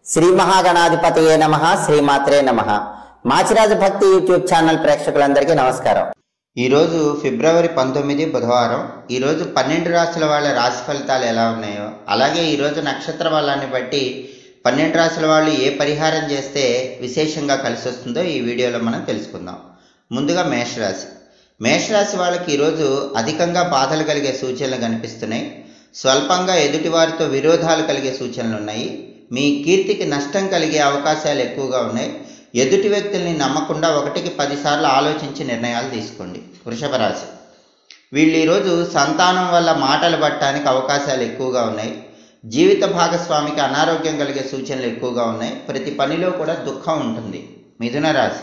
శ్రీ మహాగణాధిపతియే నమ శ్రీమాత్రే నమ మాచిరాజు భక్తి యూట్యూబ్ ఛానల్ ప్రేక్షకులందరికీ నమస్కారం ఈరోజు ఫిబ్రవరి పంతొమ్మిది బుధవారం ఈరోజు పన్నెండు రాశుల వాళ్ళ రాశి ఫలితాలు ఎలా ఉన్నాయో అలాగే ఈరోజు నక్షత్ర బలాన్ని బట్టి పన్నెండు రాశుల వాళ్ళు ఏ పరిహారం చేస్తే విశేషంగా కలిసి వస్తుందో ఈ వీడియోలో మనం తెలుసుకుందాం ముందుగా మేషరాశి మేషరాశి వాళ్ళకి ఈరోజు అధికంగా బాధలు కలిగే సూచనలు కనిపిస్తున్నాయి స్వల్పంగా ఎదుటివారితో విరోధాలు కలిగే సూచనలు ఉన్నాయి మీ కీర్తికి నష్టం కలిగే అవకాశాలు ఎక్కువగా ఉన్నాయి ఎదుటి వ్యక్తుల్ని నమ్మకుండా ఒకటికి పదిసార్లు ఆలోచించి నిర్ణయాలు తీసుకోండి వృషభ రాశి వీళ్ళు ఈరోజు సంతానం వల్ల మాటలు పట్టడానికి అవకాశాలు ఎక్కువగా ఉన్నాయి జీవిత భాగస్వామికి అనారోగ్యం కలిగే సూచనలు ఎక్కువగా ఉన్నాయి ప్రతి పనిలో కూడా దుఃఖం ఉంటుంది మిథున రాశి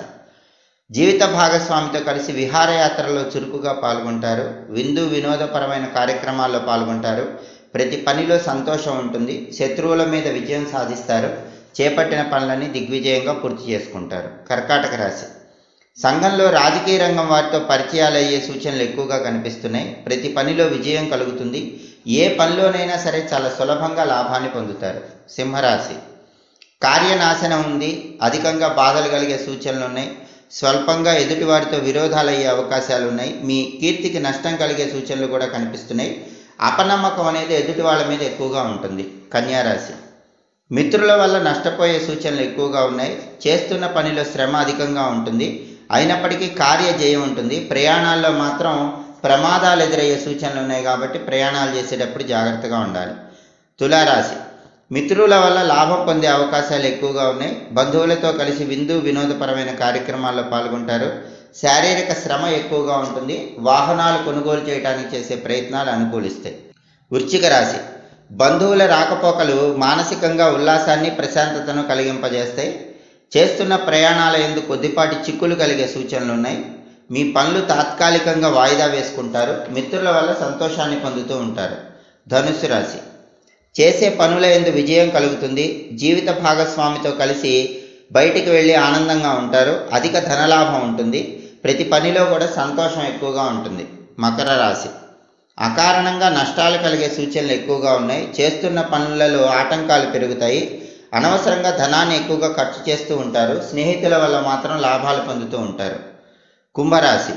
జీవిత భాగస్వామితో కలిసి విహారయాత్రలో చురుకుగా పాల్గొంటారు విందు వినోదపరమైన కార్యక్రమాల్లో పాల్గొంటారు ప్రతి పనిలో సంతోషం ఉంటుంది శత్రువుల మీద విజయం సాధిస్తారు చేపట్టిన పనులని దిగ్విజయంగా పూర్తి చేసుకుంటారు కర్కాటక రాశి సంఘంలో రాజకీయ రంగం వారితో పరిచయాలు అయ్యే సూచనలు ఎక్కువగా కనిపిస్తున్నాయి ప్రతి పనిలో విజయం కలుగుతుంది ఏ పనిలోనైనా సరే చాలా సులభంగా లాభాన్ని పొందుతారు సింహరాశి కార్యనాశనం ఉంది అధికంగా బాధలు కలిగే సూచనలు ఉన్నాయి స్వల్పంగా ఎదుటి వారితో విరోధాలు అయ్యే అవకాశాలు ఉన్నాయి మీ కీర్తికి నష్టం కలిగే సూచనలు కూడా కనిపిస్తున్నాయి అపనమ్మకం అనేది ఎదుటి వాళ్ళ మీద ఎక్కువగా ఉంటుంది కన్యారాశి మిత్రుల వల్ల నష్టపోయే సూచనలు ఎక్కువగా ఉన్నాయి చేస్తున్న పనిలో శ్రమ అధికంగా ఉంటుంది అయినప్పటికీ కార్య జయం ఉంటుంది ప్రయాణాల్లో మాత్రం ప్రమాదాలు ఎదురయ్యే సూచనలు ఉన్నాయి కాబట్టి ప్రయాణాలు చేసేటప్పుడు జాగ్రత్తగా ఉండాలి తులారాశి మిత్రుల వల్ల లాభం పొందే అవకాశాలు ఎక్కువగా ఉన్నాయి బంధువులతో కలిసి విందు వినోదపరమైన కార్యక్రమాల్లో పాల్గొంటారు శారీరక శ్రమ ఎక్కువగా ఉంటుంది వాహనాలు కొనుగోలు చేయడానికి చేసే ప్రయత్నాలు అనుకూలిస్తాయి వృశ్చిక రాశి బంధువుల రాకపోకలు మానసికంగా ఉల్లాసాన్ని ప్రశాంతతను కలిగింపజేస్తాయి చేస్తున్న ప్రయాణాల ఎందు కొద్దిపాటి చిక్కులు కలిగే సూచనలు ఉన్నాయి మీ పనులు తాత్కాలికంగా వాయిదా వేసుకుంటారు మిత్రుల వల్ల సంతోషాన్ని పొందుతూ ఉంటారు ధనుస్సు రాశి చేసే పనుల ఎందు విజయం కలుగుతుంది జీవిత భాగస్వామితో కలిసి బయటికి వెళ్ళి ఆనందంగా ఉంటారు అధిక ధనలాభం ఉంటుంది ప్రతి పనిలో కూడా సంతోషం ఎక్కువగా ఉంటుంది మకర రాశి అకారణంగా నష్టాలు కలిగే సూచనలు ఎక్కువగా ఉన్నాయి చేస్తున్న పనులలో ఆటంకాలు పెరుగుతాయి అనవసరంగా ధనాన్ని ఎక్కువగా ఖర్చు చేస్తూ ఉంటారు స్నేహితుల వల్ల మాత్రం లాభాలు పొందుతూ ఉంటారు కుంభరాశి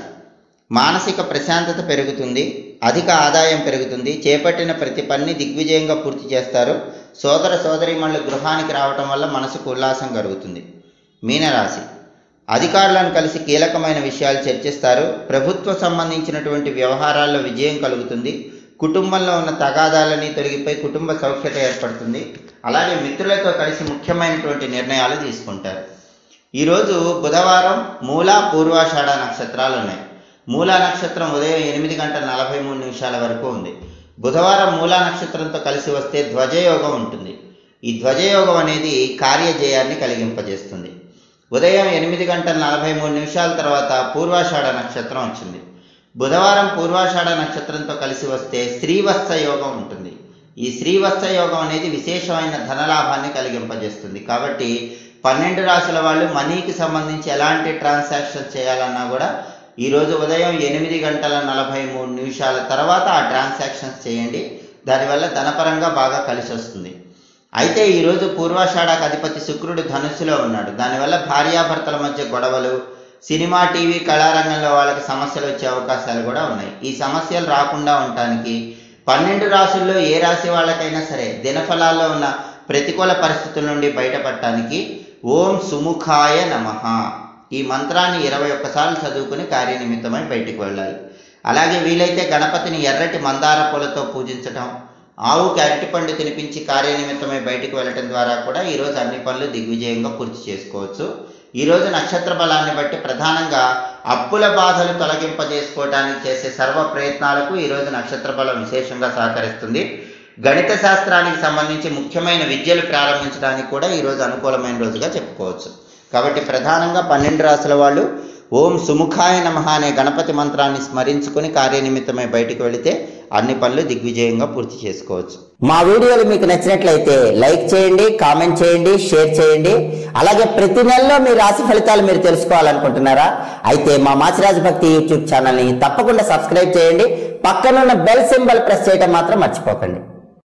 మానసిక ప్రశాంతత పెరుగుతుంది అధిక ఆదాయం పెరుగుతుంది చేపట్టిన ప్రతి పని దిగ్విజయంగా పూర్తి చేస్తారు సోదర సోదరీమణులు గృహానికి రావటం వల్ల మనసుకు ఉల్లాసం కలుగుతుంది మీనరాశి అధికారులను కలిసి కీలకమైన విషయాలు చర్చిస్తారు ప్రభుత్వ సంబంధించినటువంటి వ్యవహారాల్లో విజయం కలుగుతుంది కుటుంబంలో ఉన్న తగాదాలని తొలగిపోయి కుటుంబ సౌఖ్యత ఏర్పడుతుంది అలాగే మిత్రులతో కలిసి ముఖ్యమైనటువంటి నిర్ణయాలు తీసుకుంటారు ఈరోజు బుధవారం మూల పూర్వాషాఢ నక్షత్రాలు ఉన్నాయి మూలా నక్షత్రం ఉదయం ఎనిమిది గంటల నలభై మూడు నిమిషాల వరకు ఉంది బుధవారం మూలా నక్షత్రంతో కలిసి వస్తే ధ్వజయోగం ఉంటుంది ఈ ధ్వజయోగం అనేది కార్యజయాన్ని కలిగింపజేస్తుంది ఉదయం ఎనిమిది గంటల నలభై మూడు నిమిషాల తర్వాత పూర్వాషాఢ నక్షత్రం వచ్చింది బుధవారం పూర్వాషాఢ నక్షత్రంతో కలిసి వస్తే శ్రీవత్స యోగం ఉంటుంది ఈ శ్రీవత్స యోగం అనేది విశేషమైన ధనలాభాన్ని కలిగింపజేస్తుంది కాబట్టి పన్నెండు రాసుల వాళ్ళు మనీకి సంబంధించి ఎలాంటి ట్రాన్సాక్షన్ చేయాలన్నా కూడా ఈరోజు ఉదయం ఎనిమిది గంటల నలభై మూడు నిమిషాల తర్వాత ఆ ట్రాన్సాక్షన్స్ చేయండి దానివల్ల ధనపరంగా బాగా కలిసి వస్తుంది అయితే ఈరోజు పూర్వాషాఢకు అధిపతి శుక్రుడు ధనుస్సులో ఉన్నాడు దానివల్ల భార్యాభర్తల మధ్య గొడవలు సినిమా టీవీ కళారంగంలో వాళ్ళకి సమస్యలు వచ్చే అవకాశాలు కూడా ఉన్నాయి ఈ సమస్యలు రాకుండా ఉండటానికి పన్నెండు రాసుల్లో ఏ రాశి వాళ్ళకైనా సరే దినఫలాల్లో ఉన్న ప్రతికూల పరిస్థితుల నుండి బయటపడటానికి ఓం సుముఖాయ నమః ఈ మంత్రాన్ని ఇరవై ఒక్కసార్లు చదువుకుని కార్యనిమిత్తమై బయటికి వెళ్ళాలి అలాగే వీలైతే గణపతిని ఎర్రటి మందార పూలతో పూజించటం ఆవుకి అరటిపండు తినిపించి కార్యనిమిత్తమై బయటికి వెళ్ళటం ద్వారా కూడా ఈరోజు అన్ని పనులు దిగ్విజయంగా పూర్తి చేసుకోవచ్చు ఈరోజు నక్షత్ర బలాన్ని బట్టి ప్రధానంగా అప్పుల బాధలు తొలగింపజేసుకోవడానికి చేసే సర్వ ప్రయత్నాలకు ఈరోజు నక్షత్ర బలం విశేషంగా సహకరిస్తుంది గణిత శాస్త్రానికి సంబంధించి ముఖ్యమైన విద్యలు ప్రారంభించడానికి కూడా ఈరోజు అనుకూలమైన రోజుగా చెప్పుకోవచ్చు కాబట్టి ప్రధానంగా పన్నెండు రాసుల వాళ్ళు ఓం సుముఖాయ నమః అనే గణపతి మంత్రాన్ని స్మరించుకుని కార్యనిమిత్తమై బయటికి వెళితే అన్ని పనులు దిగ్విజయంగా పూర్తి చేసుకోవచ్చు మా వీడియోలు మీకు నచ్చినట్లయితే లైక్ చేయండి కామెంట్ చేయండి షేర్ చేయండి అలాగే ప్రతి నెలలో మీ రాశి ఫలితాలు మీరు తెలుసుకోవాలనుకుంటున్నారా అయితే మా మాచిరాజు భక్తి యూట్యూబ్ ఛానల్ని తప్పకుండా సబ్స్క్రైబ్ చేయండి పక్కనున్న బెల్ సింబల్ ప్రెస్ చేయడం మాత్రం మర్చిపోకండి